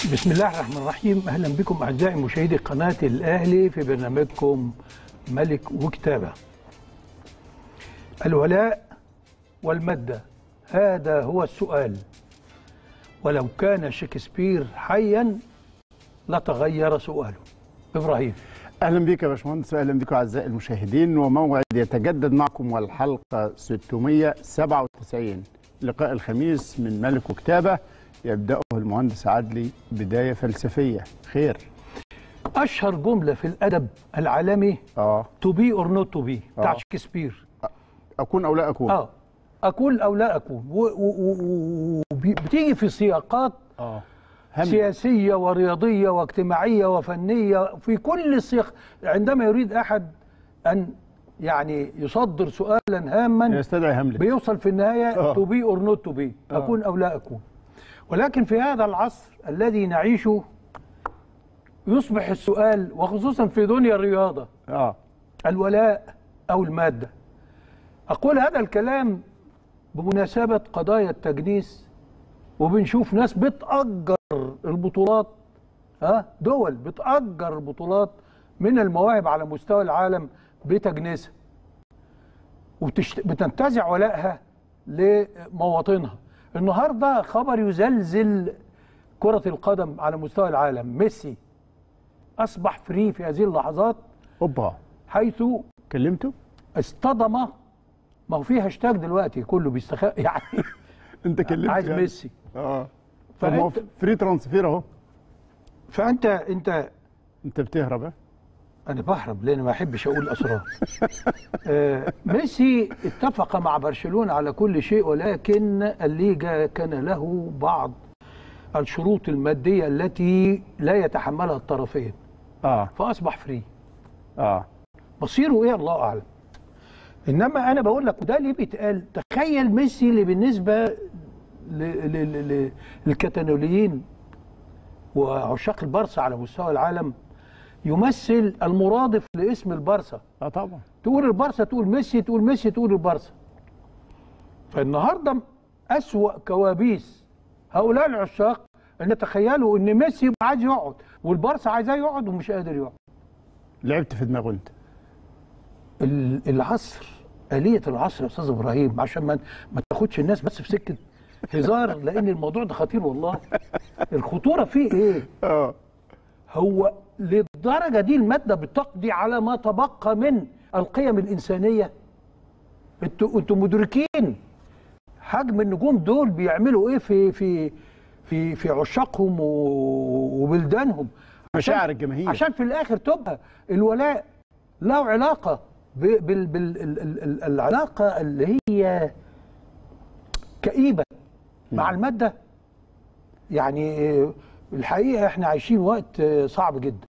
بسم الله الرحمن الرحيم اهلا بكم اعزائي مشاهدي قناه الاهلي في برنامجكم ملك وكتابه. الولاء والماده هذا هو السؤال. ولو كان شكسبير حيا لتغير سؤاله. ابراهيم اهلا بك يا باشمهندس واهلا بكم اعزائي المشاهدين وموعد يتجدد معكم والحلقه 697 لقاء الخميس من ملك وكتابه يبداه المهندس عدلي بدايه فلسفيه خير اشهر جمله في الادب العالمي اه تو بي اور نوت تو بي بتاع آه. شكسبير. اكون او لا اكون اه اكون او لا اكون وبتيجي في سياقات اه هم سياسية ورياضية واجتماعية وفنية في كل السياق عندما يريد أحد أن يعني يصدر سؤالا هاما يستدعي هملت بيوصل في النهاية آه. تو بي اور نوت تو بي آه. أكون أو لا أكون ولكن في هذا العصر الذي نعيشه يصبح السؤال وخصوصا في دنيا الرياضة اه الولاء أو المادة أقول هذا الكلام بمناسبة قضايا التجنيس وبنشوف ناس بتأجر البطولات ها دول بتأجر البطولات من المواهب على مستوى العالم بتجنيسها وبتنتزع ولائها لمواطنها النهارده خبر يزلزل كرة القدم على مستوى العالم ميسي أصبح فري في هذه اللحظات اوبا حيث كلمته اصطدم ما هو في هاشتاج دلوقتي كله بيستخ يعني انت كلمته عايز يعني. ميسي اه طب ما هو فأنت- فري ترانسفير اهو فانت انت انت بتهرب ها؟ انا بهرب لان ما احبش اقول اسرار آه، ميسي اتفق مع برشلونه على كل شيء ولكن الليجا كان له بعض الشروط الماديه التي لا يتحملها الطرفين اه فاصبح فري اه مصيره ايه الله اعلم انما انا بقول لك وده ليه بيتقال تخيل ميسي اللي بالنسبه ل- ل- ل- ل- للكتالونيين وعشاق البارسا على مستوى العالم يمثل المرادف لاسم البارسا اه طبعا تقول البارسا تقول ميسي تقول ميسي تقول البارسا فالنهارده أسوأ كوابيس هؤلاء العشاق ان تخيلوا ان ميسي يبقى عايز يقعد والبارسا عايزاه يقعد ومش قادر يقعد لعبت في دماغه انت ال- العصر آلية العصر يا أستاذ إبراهيم عشان ما ما تاخدش الناس بس في سكة هزار لأن الموضوع ده خطير والله الخطورة فيه إيه؟ اه هو للدرجة دي المادة بتقضي على ما تبقى من القيم الإنسانية انتوا انتوا مدركين حجم النجوم دول بيعملوا ايه في في في في عشاقهم و- وبلدانهم عشان- مشاعر الجماهير. عشان في الاخر تبقى الولاء له علاقه ب- بال بال ال- ال- ال- العلاقه اللي هي كئيبه مع الماده يعني الحقيقه احنا عايشين وقت صعب جدا